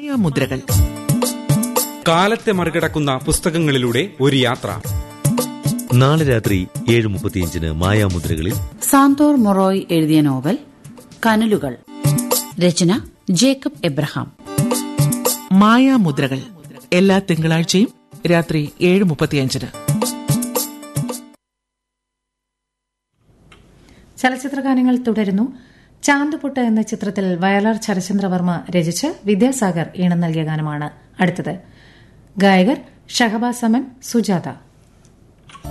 മായാമുദ്രകൾ കാലത്തെ മറികടക്കുന്ന പുസ്തകങ്ങളിലൂടെ ഒരു യാത്ര നാളെ രാത്രി ഏഴ് മുപ്പത്തിയഞ്ചിന് മായാമുദ്രകളിൽ സാന്തോർ മൊറോയ് എഴുതിയ നോവൽ കനലുകൾ രചന ജേക്കബ് എബ്രഹാം മായാമുദ്രകൾ എല്ലാ തിങ്കളാഴ്ചയും രാത്രി ഏഴ് മുപ്പത്തിയഞ്ചിന് ചലച്ചിത്രഗാനങ്ങൾ തുടരുന്നു ചാന്തുപുട്ട് എന്ന ചിത്രത്തിൽ വയലാർ ശരചന്ദ്രവർമ്മ രചിച്ച് വിദ്യാസാഗർ ഈണം നൽകിയ ഗാനമാണ് അടുത്തത് ഗായകർ ഷഹബാസ് അമൻ സുജാത